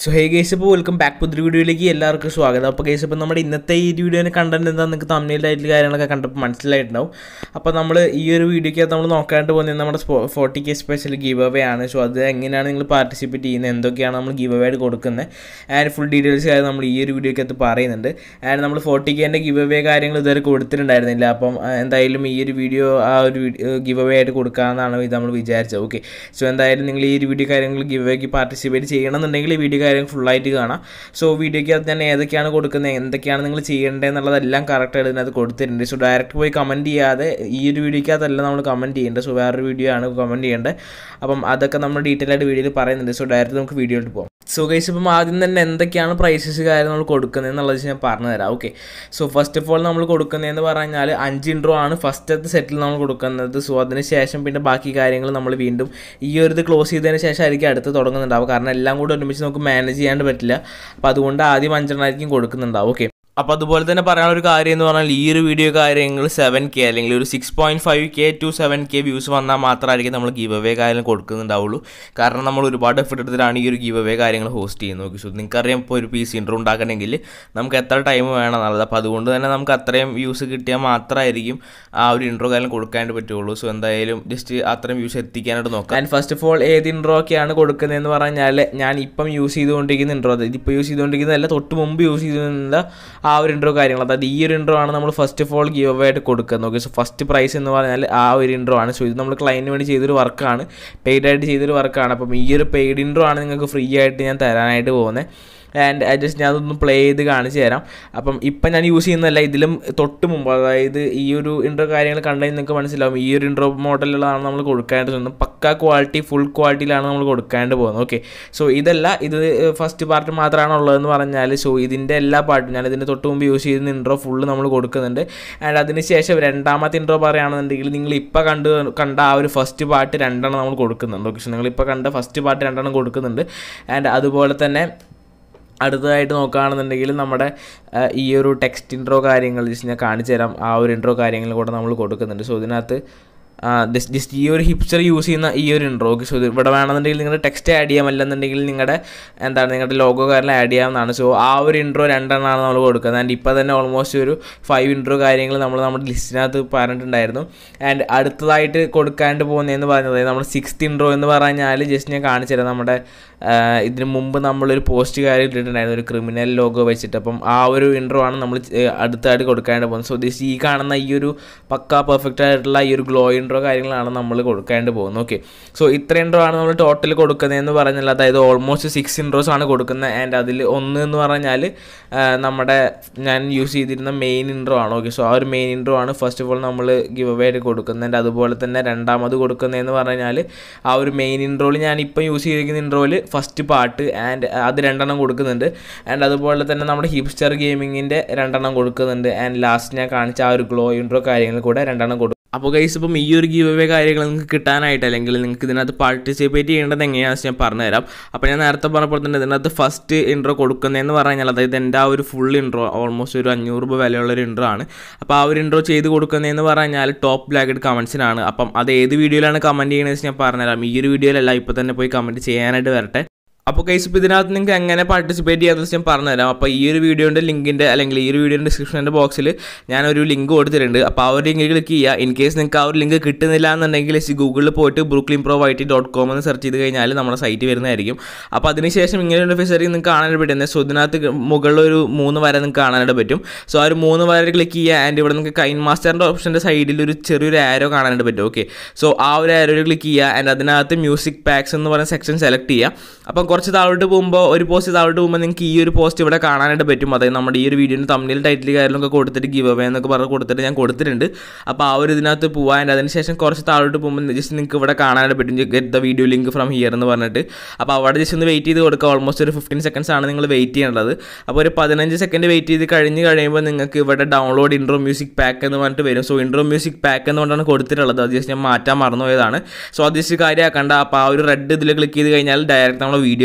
so hey guys ഇപ്പോൾ welcome back പുതിയ വീഡിയോയിലേക്ക് എല്ലാവർക്കും സ്വാഗതം അപ്പോൾ ഗേസ് ഇപ്പോൾ നമ്മുടെ ഇന്നത്തെ ഈ വീഡിയോന് കണ്ടന്റ് എന്താ നിങ്ങൾക്ക് തമ്മിലായിട്ടുള്ള കാര്യങ്ങളൊക്കെ കണ്ടപ്പോൾ മനസ്സിലായിട്ടുണ്ടാവും അപ്പോൾ നമ്മൾ ഈ ഒരു വീഡിയോയ്ക്ക് നമ്മൾ നോക്കാനായിട്ട് പോകുന്നത് നമ്മുടെ forty K special give away ആണ് സോ അത് എങ്ങനെയാണ് നിങ്ങൾ പാർട്ടിസിപ്പേറ്റ് ചെയ്യുന്നത് എന്തൊക്കെയാണ് നമ്മൾ ഗീവ് അവേ ആയിട്ട് കൊടുക്കുന്നത് ആൻഡ് ഫുൾ ഡീറ്റെയിൽസ് കാര്യം നമ്മൾ ഈ ഒരു വീഡിയോയ്ക്കകത്ത് പറയുന്നുണ്ട് ആൻഡ് നമ്മൾ ഫോർട്ടി കെൻ്റെ ഗീവ് അവേ കാര്യങ്ങൾ ഇതുവരെ കൊടുത്തിട്ടുണ്ടായിരുന്നില്ല അപ്പം ആ, എന്തായാലും ഈ ഒരു വീഡിയോ ആ ഒരു ഗീവ് അവേ ആയിട്ട് കൊടുക്കാമെന്നാണ് ഇത് നമ്മൾ വിചാരിച്ചത് ഓക്കെ സോ എന്തായാലും നിങ്ങൾ ഈ ഒരു വീഡിയോ കാര്യങ്ങൾ ഗീവ് അവേക്ക് പാർട്ടിസിപ്പേറ്റ് ചെയ്യണമെന്നുണ്ടെങ്കിൽ ഈ വീഡിയോ കാര്യം ഫുള്ളായിട്ട് കാണാം സോ വീഡിയോയ്ക്ക് അത് ഞാൻ ഏതൊക്കെയാണ് കൊടുക്കുന്നത് എന്തൊക്കെയാണ് നിങ്ങൾ ചെയ്യേണ്ടത് എന്നുള്ളതെല്ലാം കറക്റ്റായിട്ട് ഇതിനകത്ത് കൊടുത്തിട്ടുണ്ട് സോ ഡയറക്റ്റ് പോയി കമൻറ്റ് ചെയ്യാതെ ഈ ഒരു വീഡിയോയ്ക്കകത്തല്ല നമ്മൾ കമൻറ്റ് ചെയ്യേണ്ടത് സോ വേറൊരു വീഡിയോ ആണ് കമൻറ്റ് ചെയ്യേണ്ടത് അപ്പം അതൊക്കെ നമ്മൾ ഡീറ്റെയിൽ ആയിട്ട് വീഡിയോയിൽ പറയുന്നുണ്ട് സോ ഡയറക്റ്റ് നമുക്ക് വീഡിയോയിട്ട് പോകാം സോ ഗൈസ് ഇപ്പം ആദ്യം തന്നെ എന്തൊക്കെയാണ് പ്രൈസസ് കാര്യം നമ്മൾ കൊടുക്കുന്നത് എന്നുള്ളത് ഞാൻ പറഞ്ഞു തരാം okay so first of all നമ്മൾ കൊടുക്കുന്നതെന്ന് പറഞ്ഞാൽ അഞ്ച് ഇൻട്രോ ആണ് ഫസ്റ്റത്തെ സെറ്റിൽ നമ്മൾ കൊടുക്കുന്നത് സോ അതിന് ശേഷം പിന്നെ ബാക്കി കാര്യങ്ങൾ നമ്മൾ വീണ്ടും ഈ ഒരു ഇത് ക്ലോസ് ചെയ്തതിന് ശേഷം ആയിരിക്കും അടുത്ത് തുടങ്ങുന്നുണ്ടാവും കാരണം എല്ലാം കൂടി ഒരുമിച്ച് നമുക്ക് മാനേജ് ചെയ്യാണ്ട് പറ്റില്ല അപ്പോൾ അതുകൊണ്ട് ആദ്യം അഞ്ചെണ്ണമായിരിക്കും കൊടുക്കുന്നുണ്ടാവും ഓക്കെ അപ്പോൾ അതുപോലെ തന്നെ പറയാനുള്ള ഒരു കാര്യം എന്ന് പറഞ്ഞാൽ ഈ ഒരു വീഡിയോ കാര്യങ്ങൾ സെവൻ കെ അല്ലെങ്കിൽ ഒരു six point five K two seven K views വന്നാൽ മാത്രമായിരിക്കും നമ്മൾ ഗീവ് അവേ കാര്യങ്ങൾ കൊടുക്കുന്നുണ്ടാവുള്ളൂ കാരണം നമ്മൾ ഒരുപാട് എഫർട്ട് എടുത്തിട്ടാണ് ഈ ഒരു ഗീവ് അവേ കാര്യങ്ങൾ ഹോസ്റ്റ് ചെയ്യുന്നത് ഓക്കെ സോ നിങ്ങൾക്കറിയാം ഇപ്പോൾ ഒരു പീസ് ഇൻട്രോ ഉണ്ടാക്കണമെങ്കിൽ നമുക്ക് എത്ര ടൈം വേണം എന്നുള്ളത് അപ്പോൾ അതുകൊണ്ട് തന്നെ നമുക്ക് അത്രയും വ്യൂസ് കിട്ടിയാൽ മാത്രമായിരിക്കും ആ ഒരു ഇൻട്രോ കാര്യം കൊടുക്കാനായിട്ട് പറ്റുള്ളൂ സോ എന്തായാലും ജസ്റ്റ് അത്രയും വ്യൂസ് എത്തിക്കാനായിട്ട് നോക്കാം ആൻഡ് ഫസ്റ്റ് ഓഫ് ഓൾ ഏത് ഇൻട്രോ ഒക്കെയാണ് കൊടുക്കുന്നതെന്ന് പറഞ്ഞാൽ ഞാൻ ഇപ്പം യൂസ് ചെയ്തുകൊണ്ടിരിക്കുന്ന ഇൻട്രോ ഇതിപ്പോൾ യൂസ് ചെയ്തുകൊണ്ടിരിക്കുന്നതല്ല തൊട്ട് മുമ്പ് യൂസ് ചെയ്തിരുന്ന ആ ഒരു ഇൻട്രോ കാര്യങ്ങൾ അതായത് ഈ ഒരു ഇൻട്രോ ആണ് നമ്മൾ first of all give away ആയിട്ട് കൊടുക്കുന്നത് ഓക്കെ സോ ഫസ്റ്റ് പ്രൈസ് എന്ന് പറഞ്ഞാൽ ആ ഒരു ഇൻട്രോ ആണ് സോ ഇത് നമ്മൾ ക്ലയൻറ്റിന് വേണ്ടി ചെയ്തൊരു വർക്കാണ് പെയ്ഡ് ആയിട്ട് ചെയ്തൊരു വർക്കാണ് അപ്പം ഈ ഒരു പെയ്ഡ് ഇൻട്രോ ആണ് നിങ്ങൾക്ക് ഫ്രീ ആയിട്ട് ഞാൻ തരാനായിട്ട് പോകുന്നത് ആൻഡ് ജസ്റ്റ് ഞാൻ അതൊന്ന് പ്ലേ ചെയ്ത് കാണിച്ചു തരാം അപ്പം ഇപ്പം ഞാൻ യൂസ് ചെയ്യുന്നതല്ല ഇതിലും തൊട്ട് മുമ്പ് അതായത് ഈ ഒരു ഇൻട്രോ കാര്യങ്ങൾ കണ്ടാൽ നിങ്ങൾക്ക് മനസ്സിലാവും ഈ ഒരു ഇൻട്രോ മോഡലുകളാണ് നമ്മൾ കൊടുക്കാനായിട്ട് തോന്നുന്നത് പക്ക ക്വാളിറ്റി ഫുൾ ക്വാളിറ്റിയിലാണ് നമ്മൾ കൊടുക്കാനായിട്ട് പോകുന്നത് ഓക്കെ സോ ഇതല്ല ഇത് ഫസ്റ്റ് പാർട്ട് മാത്രമാണ് ഉള്ളതെന്ന് പറഞ്ഞാൽ സോ ഇതിൻ്റെ എല്ലാ പാർട്ടും ഞാൻ ഇതിൻ്റെ തൊട്ട് മുമ്പ് യൂസ് ചെയ്യുന്ന ഇൻട്രോ ഫുള്ള് നമ്മൾ കൊടുക്കുന്നുണ്ട് ആൻഡ് അതിന് ശേഷം രണ്ടാമത്തെ ഇൻട്രോ പറയുകയാണെന്നുണ്ടെങ്കിൽ നിങ്ങൾ ഇപ്പോൾ കണ്ട് കണ്ട ആ ഒരു ഫസ്റ്റ് പാർട്ട് രണ്ടെണ്ണം നമ്മൾ കൊടുക്കുന്നുണ്ട് ഓക്കെ സോ നിങ്ങളിപ്പോൾ കണ്ട ഫസ്റ്റ് പാർട്ട് രണ്ടെണ്ണം കൊടുക്കുന്നുണ്ട് ആൻഡ് അതുപോലെ തന്നെ അടുത്തതായിട്ട് നോക്കുകയാണെന്നുണ്ടെങ്കിൽ നമ്മുടെ ആ, ഈ ഒരു ടെക്സ്റ്റ് ഇൻട്രോ കാര്യങ്ങൾ ജസ്റ്റ് ഞാൻ കാണിച്ചു തരാം ആ ഒരു ഇൻട്രോ കാര്യങ്ങൾ കൂടെ നമ്മൾ കൊടുക്കുന്നുണ്ട് സോ ഇതിനകത്ത് ജസ്റ്റ് ഈ ഒരു ഹിപ്സ്റ്റർ യൂസ് ചെയ്യുന്ന ഈ ഒരു ഇൻട്രോ ഓക്കെ സോ ഇത് ഇവിടെ വേണമെന്നുണ്ടെങ്കിൽ നിങ്ങളുടെ ടെക്സ്റ്റ് ആഡ് ചെയ്യാം അല്ലെന്നുണ്ടെങ്കിൽ നിങ്ങളുടെ എന്താണ് നിങ്ങളുടെ ലോഗോ കാര്യങ്ങൾ ആഡ് ചെയ്യാവുന്നതാണ് സോ ആ ഒരു ഇൻട്രോ രണ്ടെണ്ണമാണ് നമ്മൾ കൊടുക്കുന്നത് ആൻഡ് ഇപ്പോൾ തന്നെ ഓൾമോസ്റ്റ് ഒരു ഫൈവ് ഇൻട്രോ കാര്യങ്ങൾ നമ്മൾ നമ്മുടെ ലിസ്റ്റിനകത്ത് പറഞ്ഞിട്ടുണ്ടായിരുന്നു ആൻഡ് അടുത്തതായിട്ട് കൊടുക്കാണ്ട് പോകുന്നതെന്ന് പറഞ്ഞത് നമ്മൾ സിക്സ്ത് ഇൻട്രോ എന്ന് പറഞ്ഞാൽ ജസ്റ്റ് ഞാൻ കാണിച്ചു തരാം നമ്മുടെ ആ, ഇതിന് മുമ്പ് നമ്മളൊരു പോസ്റ്റ് കാര്യം ഇട്ടിട്ടുണ്ടായിരുന്നു ഒരു ക്രിമിനൽ ലോഗോ വെച്ചിട്ട് അപ്പം ആ ഒരു ഇൻട്രോ ആണ് നമ്മൾ ചെ- അടുത്തായിട്ട് കൊടുക്കാണ്ട് പോകുന്നത് സോ ദിസ് ഈ കാണുന്ന ഈ ഒരു പക്ക പെർഫെക്റ്റ് ആയിട്ടുള്ള ഈ ഒരു ഗ്ലോ ഇൻട്രോ കാര്യങ്ങളാണ് നമ്മൾ കൊടുക്കാണ്ട് പോകുന്നത് ഓക്കെ സോ ഇത്ര ഇൻട്രോ ആണ് നമ്മൾ ടോട്ടൽ കൊടുക്കുന്നതെന്ന് പറഞ്ഞാൽ അതായത് ഓൾമോസ്റ്റ് സിക്സ് ഇൻട്രോസ് ആണ് കൊടുക്കുന്നത് ആൻഡ് അതിൽ ഒന്ന് എന്ന് പറഞ്ഞാൽ ആ, നമ്മുടെ ഞാൻ യൂസ് ചെയ്തിരുന്ന മെയിൻ ഇൻട്രോ ആണ് ഓക്കെ സോ ആ ഒരു മെയിൻ ഇൻട്രോ ആണ് ഫസ്റ്റ് ഓഫ് ഓൾ നമ്മൾ ഗിവ് അവേ ആയിട്ട് കൊടുക്കുന്നത് ആൻഡ് അതുപോലെ തന്നെ രണ്ടാമത് കൊടുക്കുന്നതെന്ന് പറഞ്ഞാൽ ആ ഒരു മെയിൻ ഇൻട്രോയിൽ ഞാൻ ഇപ്പം യൂസ് ചെയ്തിരിക്കുന്ന ഇൻട്രോയിൽ ഫസ്റ്റ് പാർട്ട് ആൻഡ് അത് രണ്ടെണ്ണം കൊടുക്കുന്നുണ്ട് ആൻഡ് അതുപോലെ തന്നെ നമ്മുടെ ഹിപ്സ്റ്റർ ഗെയിമിങ്ങിൻ്റെ രണ്ടെണ്ണം കൊടുക്കുന്നുണ്ട് ആൻഡ് ലാസ്റ്റ് ഞാൻ കാണിച്ച ആ ഒരു ഗ്ലോ ഇൻട്രോ കാര്യങ്ങൾ കൂടെ രണ്ടെണ്ണം കൊടുക്കും അപ്പോൾ ഗൈസ് ഇപ്പം ഈ ഒരു ഗീവ് അവേ കാര്യങ്ങൾ നിങ്ങൾക്ക് കിട്ടാനായിട്ട് അല്ലെങ്കിൽ നിങ്ങൾക്ക് ഇതിനകത്ത് പാർട്ടിസിപ്പേറ്റ് ചെയ്യേണ്ടത് എങ്ങനെയാണെന്ന് ഞാൻ പറഞ്ഞുതരാം അപ്പോൾ ഞാൻ നേരത്തെ പറഞ്ഞപ്പോൾ തന്നെ ഇതിനകത്ത് ഫസ്റ്റ് ഇൻട്രോ കൊടുക്കുന്നതെന്ന് പറഞ്ഞാൽ അതായത് എൻ്റെ ആ ഒരു ഫുൾ ഇൻട്രോ ഓൾമോസ്റ്റ് ഒരു അഞ്ഞൂറ് രൂപ വിലയുള്ള ഒരു ഇൻട്രോ ആണ് അപ്പോൾ ആ ഒരു ഇൻട്രോ ചെയ്ത് കൊടുക്കുന്നതെന്ന് പറഞ്ഞാൽ ടോപ്പ് ബ്ലാക്കഡ് കമൻസിനാണ് അപ്പം അത് ഏത് വീഡിയോയിലാണ് കമൻറ്റ് ചെയ്യണമെന്ന് ഞാൻ പറഞ്ഞുതരാം ഈ ഒരു വീഡിയോയിലല്ല ഇപ്പോൾ തന്നെ പോയി കമൻറ്റ് ചെയ്യാനായിട്ട് വരട്ടെ അപ്പോൾ കൈസ് ഇപ്പോൾ ഇതിനകത്ത് നിങ്ങൾക്ക് എങ്ങനെ പാർട്ടിസിപ്പേറ്റ് ചെയ്യാമെന്ന് ഞാൻ പറഞ്ഞുതരാം അപ്പോൾ ഈ ഒരു വീഡിയോൻ്റെ ലിങ്കിൻ്റെ അല്ലെങ്കിൽ ഈ ഒരു വീഡിയോൻ്റെ ഡിസ്ക്രിപ്ഷൻ്റെ ബോക്സിൽ ഞാനൊരു ലിങ്ക് കൊടുത്തിട്ടുണ്ട് അപ്പോൾ ആ ഒരു ലിങ്ക് ക്ലിക്ക് ചെയ്യുക ഇൻ കേസ് നിങ്ങൾക്ക് ആ ഒരു ലിങ്ക് കിട്ടുന്നില്ല എന്നുണ്ടെങ്കിൽ ഗൂഗിളിൽ പോയിട്ട് ബ്രൂക്ലിൻ പ്രോ വൈറ്റി ഡോട്ട് കോം എന്ന് സെർച്ച് ചെയ്ത് കഴിഞ്ഞാൽ നമ്മുടെ സൈറ്റ് വരുന്നതായിരിക്കും അപ്പോൾ അതിനുശേഷം ഇങ്ങനെ ഒരു ഫെസറി നിങ്ങൾക്ക് കാണാനായിട്ട് പറ്റുന്നത് സോ ഇതിനകത്ത് മുകളിൽ ഒരു മൂന്ന് വര നിങ്ങൾക്ക് കാണാനായിട്ട് പറ്റും സോ ആ ഒരു മൂന്ന് വര ക്ലിക്ക് ചെയ്യുക ആൻഡ് ഇവിടെ നിങ്ങൾക്ക് കൈൻ മാസ്റ്ററിൻ്റെ ഓപ്ഷൻ്റെ സൈഡിൽ ഒരു ചെറിയൊരു ആരോ കാണാനായിട്ട് പറ്റും ഓക്കെ സോ ആ ഒരു ആരോയിൽ ക്ലിക്ക് ചെയ്യുക ആൻഡ് അതിനകത്ത് മ്യൂസിക് പാക്സ് എന്ന് പറയുന്ന സെക്ഷൻ സെലക്ട് ചെയ്യുക അപ്പം കുറച്ച് താഴോട്ട് പോകുമ്പോൾ ഒരു പോസ്റ്റ് താഴോട്ട് പോകുമ്പോൾ നിങ്ങൾക്ക് ഈ ഒരു പോസ്റ്റ് ഇവിടെ കാണാനായിട്ട് പറ്റും അതായത് നമ്മുടെ ഈ ഒരു വീഡിയോൻ്റെ തമ്മിൽ ടൈറ്റിൽ കാര്യങ്ങളൊക്കെ കൊടുത്തിട്ട് ഗിവ് അവേ എന്നൊക്കെ പറഞ്ഞ് കൊടുത്തിട്ട് ഞാൻ കൊടുത്തിട്ടുണ്ട് അപ്പോൾ ആ ഒരു ഇതിനകത്ത് പോകാൻ ആൻഡ് അതിനുശേഷം കുറച്ച് താഴോട്ട് പോകുമ്പോൾ ജസ്റ്റ് നിങ്ങൾക്ക് ഇവിടെ കാണാനായിട്ട് പറ്റും get the video link from here എന്ന് പറഞ്ഞിട്ട് അപ്പോൾ അവിടെ ജസ്റ്റ് ഒന്ന് വെയിറ്റ് ചെയ്ത് കൊടുക്കുക ഓൾമോസ്റ്റ് ഒരു ഫിഫ്റ്റീൻ സെക്കൻഡ്സ് ആണ് നിങ്ങൾ വെയിറ്റ് ചെയ്യേണ്ടത് അപ്പോൾ ഒരു പതിനഞ്ച് സെക്കൻഡ് വെയിറ്റ് ചെയ്ത് കഴിഞ്ഞ് കഴിയുമ്പോൾ നിങ്ങൾക്ക് ഇവിടെ ഡൗൺലോഡ് ഇൻട്രോ മ്യൂസിക് പാക്ക് എന്ന് പറഞ്ഞിട്ട് വരും സോ ഇൻട്രോ മ്യൂസിക് പാക്ക് എന്നുകൊണ്ടാണ് കൊടുത്തിട്ടുള്ളത് അത് ജസ്റ്റ് ഞാൻ മാറ്റാൻ മറന്നുപോയതാണ് സോ അത് ജസ്റ്റ് കാര്യമാക്കണ്ട അപ്പോൾ ആ ഒരു റെഡ് ഇതിൽ ക്ലിക്ക് ചെയ്ത് കഴിഞ്ഞാൽ ഡയറക്റ്റ് നമ്മൾ വീഡിയോയിലോട്ട്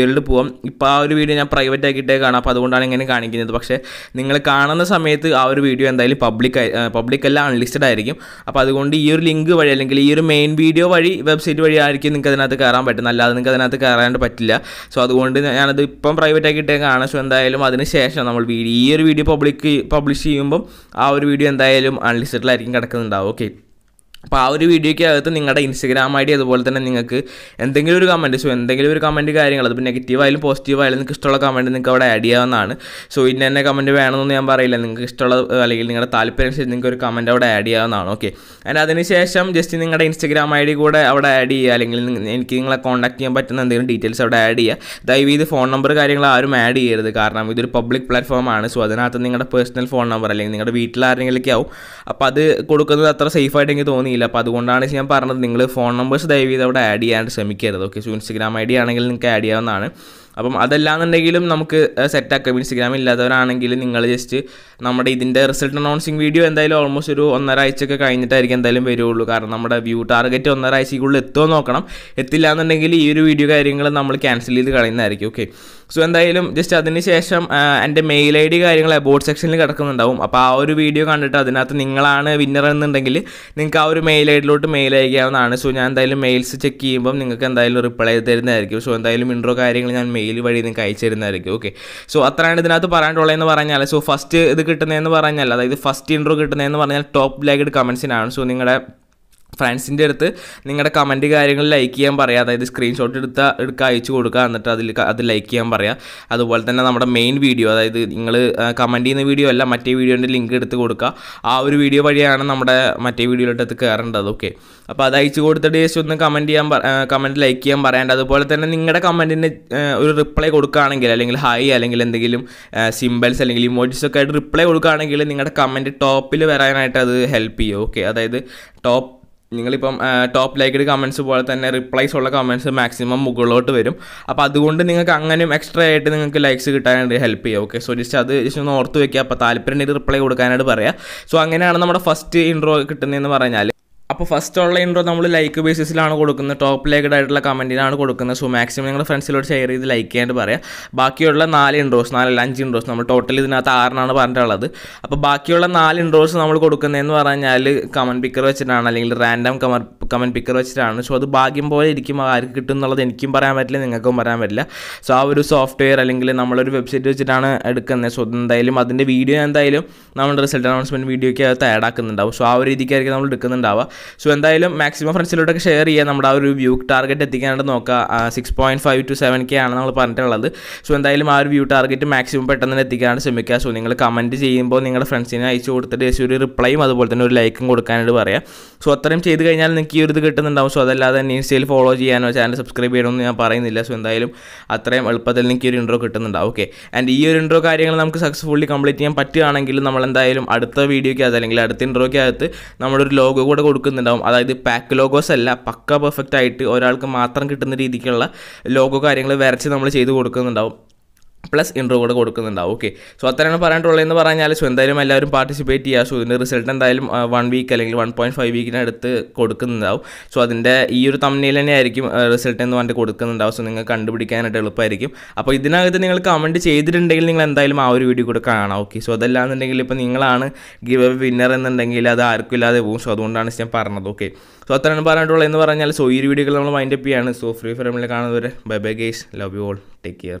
വീഡിയോകളിൽ പോവാം ഇപ്പോൾ ആ ഒരു വീഡിയോ ഞാൻ പ്രൈവറ്റ് ആക്കിയിട്ടേ കാണാം അപ്പോൾ അതുകൊണ്ടാണ് ഇങ്ങനെ കാണിക്കുന്നത് പക്ഷേ നിങ്ങൾ കാണുന്ന സമയത്ത് ആ ഒരു വീഡിയോ എന്തായാലും പബ്ലിക് പബ്ലിക് അല്ല അൺലിസ്റ്റഡ് ആയിരിക്കും അപ്പോൾ അതുകൊണ്ട് ഈ ഒരു ലിങ്ക് വഴി അല്ലെങ്കിൽ ഈ ഒരു മെയിൻ വീഡിയോ വഴി വെബ്സൈറ്റ് വഴി ആയിരിക്കും നിങ്ങൾക്ക് അതിനകത്ത് കയറാൻ പറ്റുന്നത് അല്ലാതെ നിങ്ങൾക്ക് അതിനകത്ത് കയറാണ്ട് പറ്റില്ല സോ അതുകൊണ്ട് ഞാനത് ഇപ്പം പ്രൈവറ്റ് ആക്കിയിട്ടേ കാണാം സോ എന്തായാലും അതിന് ശേഷം നമ്മൾ വീഡിയോ ഈ ഒരു വീഡിയോ പബ്ലിക് പബ്ലിഷ് ചെയ്യുമ്പം ആ ഒരു വീഡിയോ എന്തായാലും അൺലിസ്റ്റഡിലായിരിക്കും കിടക്കുന്നുണ്ടാവും ഓക്കെ അപ്പോൾ ആ ഒരു വീഡിയോയ്ക്ക് അകത്ത് നിങ്ങളുടെ ഇൻസ്റ്റഗ്രാം ഐ ഡി അതുപോലെ തന്നെ നിങ്ങൾക്ക് എന്തെങ്കിലും ഒരു കമൻറ്റ് സോ എന്തെങ്കിലും ഒരു കമൻറ്റ് കാര്യങ്ങൾ അതിപ്പോൾ നെഗറ്റീവ് ആയാലും പോസിറ്റീവ് ആയാലും നിങ്ങൾക്ക് ഇഷ്ടമുള്ള കമൻറ്റ് നിങ്ങൾക്ക് അവിടെ ആഡ് ചെയ്യാവുന്നതാണ് സോ ഇന്ന തന്നെ കമൻറ്റ് വേണമെന്നൊന്നും ഞാൻ പറയില്ല നിങ്ങൾക്ക് ഇഷ്ടമുള്ള അല്ലെങ്കിൽ നിങ്ങളുടെ താല്പര്യം അനുസരിച്ച് നിങ്ങൾക്ക് ഒരു കമൻറ്റ് അവിടെ ആഡ് ചെയ്യാവുന്നതാണ് ഓക്കെ ആൻഡ് അതിനുശേഷം ജസ്റ്റ് നിങ്ങളുടെ ഇൻസ്റ്റഗ്രാം ഐ ഡി കൂടെ അവിടെ ആഡ് ചെയ്യുക അല്ലെങ്കിൽ നിങ്ങ- എനിക്ക് നിങ്ങളെ കോൺടാക്ട് ചെയ്യാൻ പറ്റുന്ന എന്തെങ്കിലും ഡീറ്റെയിൽസ് അവിടെ ആഡ് ചെയ്യുക ദയവ് ഇത് ഫോൺ നമ്പർ കാര്യങ്ങൾ ആരും ആഡ് ചെയ്യരുത് കാരണം ഇതൊരു പബ്ലിക് പ്ലാറ്റ്ഫോമാണ് സോ അതിനകത്ത് നിങ്ങളുടെ പേഴ്സണൽ ഫോൺ നമ്പർ അല്ലെങ്കിൽ നിങ്ങളുടെ വീട്ടിൽ ആരെങ്കിലൊക്കെ ആവും അപ്പോൾ അത് കൊടുക്കുന്നത് അത്ര സേഫ് ആയിട്ട് എനിക്ക് തോന്നിയില്ല അപ്പോൾ അതുകൊണ്ടാണ് ഞാൻ പറഞ്ഞത് നിങ്ങൾ ഫോൺ നമ്പേഴ്സ് ദയവ് ചെയ്ത് അവിടെ ആഡ് ചെയ്യാണ്ട് ശ്രമിക്കരുത് okay so Instagram I D ആണെങ്കിൽ നിങ്ങൾക്ക് ആഡ് ചെയ്യാവുന്നതാണ് അപ്പം അതല്ലാന്നുണ്ടെങ്കിലും നമുക്ക് സെറ്റാക്കാം ഇൻസ്റ്റഗ്രാം ഇല്ലാത്തവരാണെങ്കിൽ നിങ്ങൾ ജസ്റ്റ് നമ്മുടെ ഇതിൻ്റെ റിസൾട്ട് അനൗൺസിങ് വീഡിയോ എന്തായാലും ഓൾമോസ്റ്റ് ഒരു ഒന്നര ആഴ്ചയൊക്കെ കഴിഞ്ഞിട്ടായിരിക്കും എന്തായാലും വരുള്ളൂ കാരണം നമ്മുടെ വ്യൂ ടാർഗറ്റ് ഒന്നര ആഴ്ചയ്ക്കുള്ളിൽ എത്തുമോ നോക്കണം എത്തില്ല എന്നുണ്ടെങ്കിൽ ഈ ഒരു വീഡിയോ കാര്യങ്ങൾ നമ്മൾ ക്യാൻസൽ ചെയ്ത് കളയുന്നതായിരിക്കും ഓക്കെ സോ എന്തായാലും ജസ്റ്റ് അതിന് ശേഷം ആ, എൻ്റെ മെയിൽ ഐ ഡി കാര്യങ്ങൾ അബോട്ട് സെക്ഷനിൽ കിടക്കുന്നുണ്ടാവും അപ്പോൾ ആ ഒരു വീഡിയോ കണ്ടിട്ട് അതിനകത്ത് നിങ്ങളാണ് വിന്നർ എന്നുണ്ടെങ്കിൽ നിങ്ങൾക്ക് ആ ഒരു മെയിൽ ഐ ഡിയിലോട്ട് മെയിൽ അയക്കാവുന്നതാണ് സോ ഞാൻ എന്തായാലും മെയിൽസ് ചെക്ക് ചെയ്യുമ്പം നിങ്ങൾക്ക് എന്തായാലും റിപ്ലൈ തരുന്നതായിരിക്കും സോ എന്തായാലും ഇൻട്രോ കാര്യങ്ങൾ ഞാൻ മെയിൽ വഴി നിങ്ങൾക്ക് അയച്ചു തരുന്നതായിരിക്കും ഓക്കെ സോ അത്രയാണ് ഇതിനകത്ത് പറയാനുള്ളതെന്ന് പറഞ്ഞാൽ സോ ഫസ്റ്റ് ഇത് കിട്ടുന്നതെന്ന് പറഞ്ഞാൽ അതായത് ഫസ്റ്റ് ഇൻട്രോ കിട്ടുന്നതെന്ന് പറഞ്ഞാൽ ടോപ്പ് ലൈക്ഡ് കമൻസിനാണ് സോ നിങ്ങളുടെ ഫ്രണ്ട്സിൻ്റെ അടുത്ത് നിങ്ങളുടെ കമൻറ്റ് കാര്യങ്ങൾ ലൈക്ക് ചെയ്യാൻ പറയുക അതായത് സ്ക്രീൻഷോട്ട് എടുത്ത എടുക്കുക അയച്ചു കൊടുക്കുക എന്നിട്ട് അതിൽ ക- അത് ലൈക്ക് ചെയ്യാൻ പറയുക അതുപോലെ തന്നെ നമ്മുടെ മെയിൻ വീഡിയോ അതായത് നിങ്ങൾ കമൻറ്റ് ചെയ്യുന്ന വീഡിയോ അല്ല മറ്റേ വീഡിയോൻ്റെ ലിങ്ക് എടുത്ത് കൊടുക്കുക ആ ഒരു വീഡിയോ വഴിയാണ് നമ്മുടെ മറ്റേ വീഡിയോയിലോട്ട് അത് കയറേണ്ടത് ഓക്കെ അപ്പോൾ അത് അയച്ചു കൊടുത്തിട്ട് ജസ്റ്റ് ഒന്ന് കമൻറ്റ് ചെയ്യാൻ കമൻറ്റ് ലൈക്ക് ചെയ്യാൻ പറയാണ്ട് അതുപോലെ തന്നെ നിങ്ങളുടെ കമൻറ്റിന് ഒരു റിപ്ലൈ കൊടുക്കുകയാണെങ്കിൽ അല്ലെങ്കിൽ ഹായ് അല്ലെങ്കിൽ എന്തെങ്കിലും സിമ്പിൾസ് അല്ലെങ്കിൽ ഇമോജീസ് ഒക്കെ ആയിട്ട് റിപ്ലൈ കൊടുക്കുകയാണെങ്കിൽ നിങ്ങളുടെ കമൻറ്റ് ടോപ്പിൽ വരാനായിട്ട് അത് ഹെൽപ്പ് ചെയ്യും ഓക്കെ അതായത് ടോപ്പ് നിങ്ങളിപ്പം ടോപ്പ് ലൈക്കഡ് കമൻറ്റ്സ് പോലെ തന്നെ റിപ്ലൈസ് ഉള്ള കമൻറ്റ്സ് മാക്സിമം മുകളിലോട്ട് വരും അപ്പോൾ അതുകൊണ്ട് നിങ്ങൾക്ക് അങ്ങനെയും എക്സ്ട്രാ ആയിട്ട് നിങ്ങൾക്ക് ലൈക്സ് കിട്ടാനായിട്ട് ഹെൽപ്പ് ചെയ്യും ഓക്കെ സോ ജസ്റ്റ് അത് ജസ്റ്റ് ഒന്ന് ഓർത്ത് വെക്കുക അപ്പോൾ താല്പര്യം ഉണ്ടെങ്കിൽ റിപ്ലൈ കൊടുക്കാനായിട്ട് പറയാം സോ അങ്ങനെയാണ് നമ്മുടെ ഫസ്റ്റ് ഇൻട്രോ കിട്ടുന്നതെന്ന് പറഞ്ഞാൽ അപ്പോൾ ഫസ്റ്റ് ഉള്ള ഇൻട്രോ നമ്മൾ ലൈക്ക് ബേസിസിലാണ് കൊടുക്കുന്നത് ടോപ്പ് ലൈക്കഡ് ആയിട്ടുള്ള കമൻറ്റിനാണ് കൊടുക്കുന്നത് സോ മാക്സിമം നിങ്ങളുടെ ഫ്രണ്ട്സിലോട്ട് ഷെയർ ചെയ്ത് ലൈക്ക് ചെയ്യാണ്ട് പറയാം ബാക്കിയുള്ള നാല് ഇൻട്രോസ് നാലല്ല അഞ്ച് ഇൻട്രോസ് നമ്മൾ ടോട്ടൽ ഇതിനകത്ത് ആറിനാണ് പറഞ്ഞിട്ടുള്ളത് അപ്പോൾ ബാക്കിയുള്ള നാല് ഇൻട്രോസ് നമ്മൾ കൊടുക്കുന്നതെന്ന് പറഞ്ഞാൽ കമൻറ്റ് പിക്കർ വെച്ചിട്ടാണ് അല്ലെങ്കിൽ റാൻഡം കമൻ കമൻറ്റ് പിക്കർ വെച്ചിട്ടാണ് സോ അത് ഭാഗ്യം പോലെ ഇരിക്കും ആർക്ക് കിട്ടും എന്നുള്ളത് എനിക്കും പറയാൻ പറ്റില്ല നിങ്ങൾക്കും പറയാൻ പറ്റില്ല സോ ആ ഒരു സോഫ്റ്റ്വെയർ അല്ലെങ്കിൽ നമ്മളൊരു വെബ്സൈറ്റ് വെച്ചിട്ടാണ് എടുക്കുന്നത് സോ എന്തായാലും അതിൻ്റെ വീഡിയോ എന്തായാലും നമ്മുടെ റിസൾട്ട് അനൗൺസ്മെൻറ്റ് വീഡിയോയ്ക്ക് അകത്ത് ആഡ് ആക്കുന്നുണ്ടാവും സോ ആ ഒരു രീതിക്കായിരിക്കും നമ്മൾ എടുക്കുന്നുണ്ടാവുക സോ എന്തായാലും മാക്സിമം ഫ്രണ്ട്സിലോട്ടൊക്കെ ഷെയർ ചെയ്യുക നമ്മുടെ ആ ഒരു വ്യൂ ടാർഗറ്റ് എത്തിക്കാനായിട്ട് നോക്കുക six point five two seven K ആണ് നമ്മൾ പറഞ്ഞിട്ടുള്ളത് സോ എന്തായാലും ആ ഒരു വ്യൂ ടാർഗറ്റ് മാക്സിമം പെട്ടെന്ന് തന്നെ എത്തിക്കാനായിട്ട് ശ്രമിക്കുക സോ നിങ്ങൾ കമൻറ്റ് ചെയ്യുമ്പോൾ നിങ്ങളുടെ ഫ്രണ്ട്സിനെ അയച്ചു കൊടുത്തിട്ട് ജസ്റ്റ് ഒരു റിപ്ലൈയും അതുപോലെ തന്നെ ഒരു ലൈക്കും കൊടുക്കാനായിട്ട് പറയാം സോ അത്രയും ചെയ്ത് കഴിഞ്ഞാൽ നിങ്ങൾക്ക് ഈ ഒരു ഇത് കിട്ടുന്നുണ്ടാവും സോ അതല്ലാതെ തന്നെ ഇൻസ്റ്റയിൽ ഫോളോ ചെയ്യാനോ ചാനൽ സബ്സ്ക്രൈബ് ചെയ്യണമെന്ന് ഞാൻ പറയുന്നില്ല സോ എന്തായാലും അത്രയും എളുപ്പത്തിൽ നിങ്ങൾക്ക് ഈ ഒരു ഇൻട്രോ കിട്ടുന്നുണ്ടാവും ഓക്കെ ആൻഡ് ഈ ഒരു ഇൻട്രോ കാര്യങ്ങൾ നമുക്ക് സക്സസ്ഫുള്ളി കംപ്ലീറ്റ് ചെയ്യാൻ പറ്റുകയാണെങ്കിൽ നമ്മൾ എന്തായാലും അടുത്ത വീഡിയോയ്ക്ക് അകത്ത് അല്ലെങ്കിൽ അടുത്ത ഇൻട്രോയ്ക്ക് അകത്ത് നമ്മളൊരു ലോഗോ കൂടെ കൊടുക്കുന്നുണ്ടാവും അതായത് പാക്ക് ലോഗോസ് അല്ല പക്ക പെർഫെക്റ്റ് ആയിട്ട് ഒരാൾക്ക് മാത്രം കിട്ടുന്ന രീതിക്കുള്ള ലോഗോ കാര്യങ്ങൾ വരച്ച് നമ്മൾ ചെയ്ത് കൊടുക്കുന്നുണ്ടാവും പ്ലസ് ഇൻട്രോ കൂടെ കൊടുക്കുന്നുണ്ടാവും ഓക്കെ സോ അത്രയാണ് പറയാനുള്ളതെന്ന് പറഞ്ഞാൽ സോ എന്തായാലും എല്ലാവരും പാർട്ടിസിപ്പേറ്റ് ചെയ്യുക സോ ഇതിൻ്റെ റിസൾട്ട് എന്തായാലും വൺ വീക്ക് അല്ലെങ്കിൽ വൺ പോയിൻറ്റ് ഫൈവ് വീക്കിനടുത്ത് കൊടുക്കുന്നുണ്ടാവും സോ അതിൻ്റെ ഈ ഒരു തമ്മിൽ തന്നെ ആയിരിക്കും റിസൾട്ട് എന്ന് പറഞ്ഞിട്ട് കൊടുക്കുന്നുണ്ടാവും സോ നിങ്ങൾക്ക് കണ്ടുപിടിക്കാനായിട്ട് എളുപ്പമായിരിക്കും അപ്പോൾ ഇതിനകത്ത് നിങ്ങൾ കമൻറ്റ് ചെയ്തിട്ടുണ്ടെങ്കിൽ നിങ്ങൾ എന്തായാലും ആ ഒരു വീഡിയോ കൂടെ കാണാം ഓക്കെ സോ അതല്ലാന്നുണ്ടെങ്കിൽ ഇപ്പോൾ നിങ്ങളാണ് ഗിവ് എ വിന്നർ എന്നുണ്ടെങ്കിൽ അത് ആർക്കും ഇല്ലാതെ പോകും സോ അതുകൊണ്ടാണ് ഞാൻ പറഞ്ഞത് ഓക്കെ സോ അത്രയാണ് പറയാനുള്ളത് എന്ന് പറഞ്ഞാൽ സോ ഈ ഒരു വീഡിയോകൾ നമ്മൾ മൈൻഡ് അപ്പ് ചെയ്യാണ് സോ ഫ്രീ ഫയർ കാണുന്നവരെ bye bye guys love you all take care